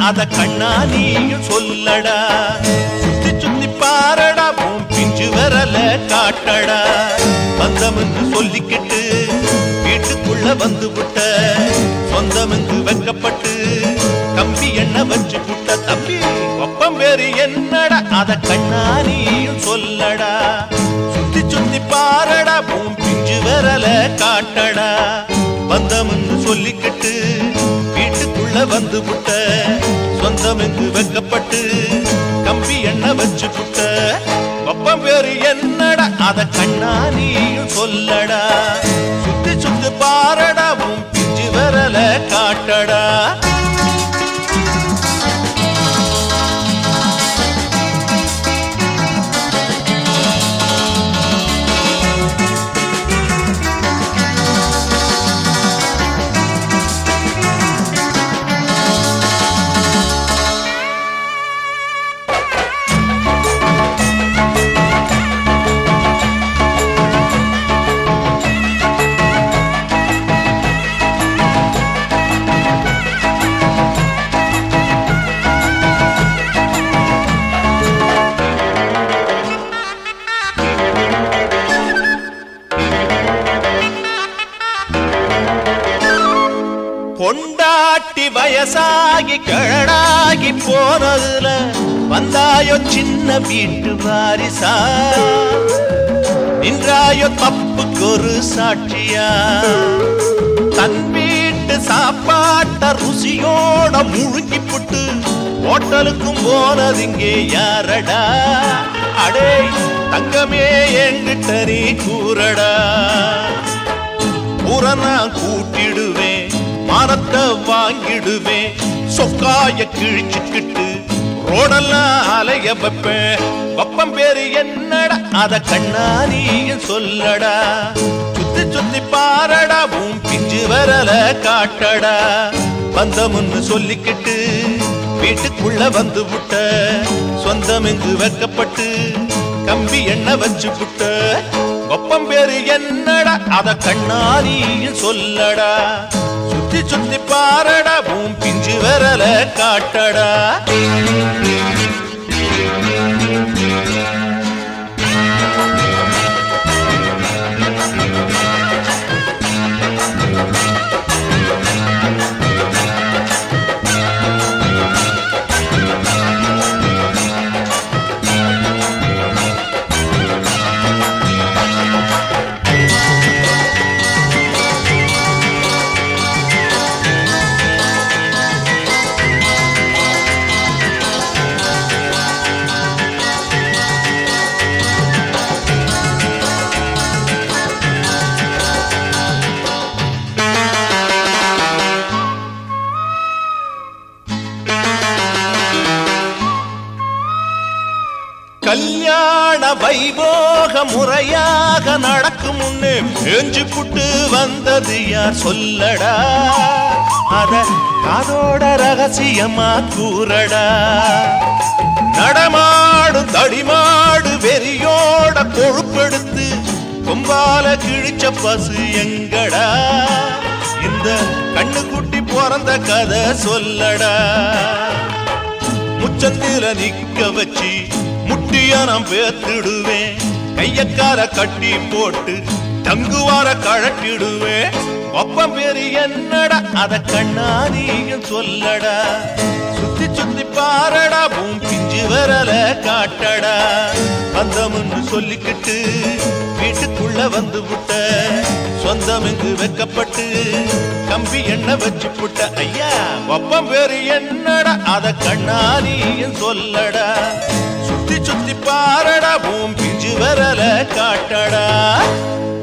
அத கண்ணா நீயும் சொல்லடா சுத்தி சுத்தி பாரடா உன் பிஞ்சு விரல காட்டடா பந்தமென்று சொல்லிக்கிட்டு வீட்டுக்குள்ள வந்து விட்ட சொந்தமென்று வெக்கப்பட்டு கம்பி எண்ண வச்சு புட்ட தம்பி ஒப்பம் வேறு என்னடா அத கண்ணா நீயும் சொல்லடா சுத்தி சுத்தி பாரடா உன் பிஞ்சு விரல காட்டடா பந்தமென்று சொல்லிக்கிட்டு வீட்டுக்குள்ள வந்து புட்ட சொந்தம் என்று வெக்கப்பட்டு கம்பி எண்ண வச்சு புட்ட ஒப்பம் பேரு என்னடா அத கண்ணா நீயும் சொல்லடா சுத்தி சுத்தி பாரடா உன் பிஞ்சு விரல காட்டடா பொண்டாட்டி வயசாகி கிழடாகி போனதுல வந்தாயோ சின்ன வீட்டு வாரிசா நின்றாயோ தப்புக்கு ஒரு சாட்சியா தன் வீட்டு சாப்பாட்ட ருசியோட முழுங்கி புட்டு ஹோட்டலுக்கும் போனது இங்கே யாரடா அடே தங்கமே என்கிட்ட நீ கூறடா புறனா கூட்டிடுவேன் மரத்தை வாங்கிடுவேன் சொக்காய கிழிச்சுக்கிட்டு ரோடெல்லாம் அலைய வைப்பேன் வப்பம் பேரு என்னடா அத கண்ணாரியும் சொல்லடா சுத்தி சுத்தி பாரடா உன் பிஞ்சு வரல காட்டடா வந்தமுன்னு சொல்லிக்கிட்டு வீட்டுக்குள்ள வந்து விட்ட சொந்தம் எங்கு வைக்கப்பட்டு கம்பி எண்ண வச்சு புட்ட ஒப்பம் பேரு என்னடா அத கண்ணாரியும் சொல்லடா சுத்தி சுத்தி பாரடா உன் பிஞ்சு விரல காட்டடா கல்யாண வைபோக முறையாக நடக்கும் முன்னே பேஞ்சு புட்டு வந்தது யார் சொல்லடா அத காதோட ரகசியமா கூறடா நடமாடும் தடிமாடு வெறியோட கொழுப்பெடுத்து கொம்பால கிழிச்ச பசு எங்கடா இந்த கண்ணுக்குட்டி பிறந்த கதை சொல்லடா முச்சத்தில நிக்க வச்சு முட்டிய நான் பேத்திடுவேன் கையக்கார கட்டி போட்டு தங்குவார கழட்டிடுவேன் ஒப்பம் பேரு என்னடா அத கண்ணாரியும் சொல்லடா சுத்தி சுத்தி பாரடா உன் பிஞ்சு வரல காட்டடா வந்தமுன்னு சொல்லிக்கிட்டு வீட்டுக்குள்ள வந்து விட்ட சொந்தம் எங்கு வைக்கப்பட்டு கம்பி எண்ண வச்சு புட்ட ஐயா ஒப்பம் பேரு என்னடா அத கண்ணாரியும் சொல்லடா சுத்தி சுத்தி பாரடா உன் பிஞ்சு வரல காட்டடா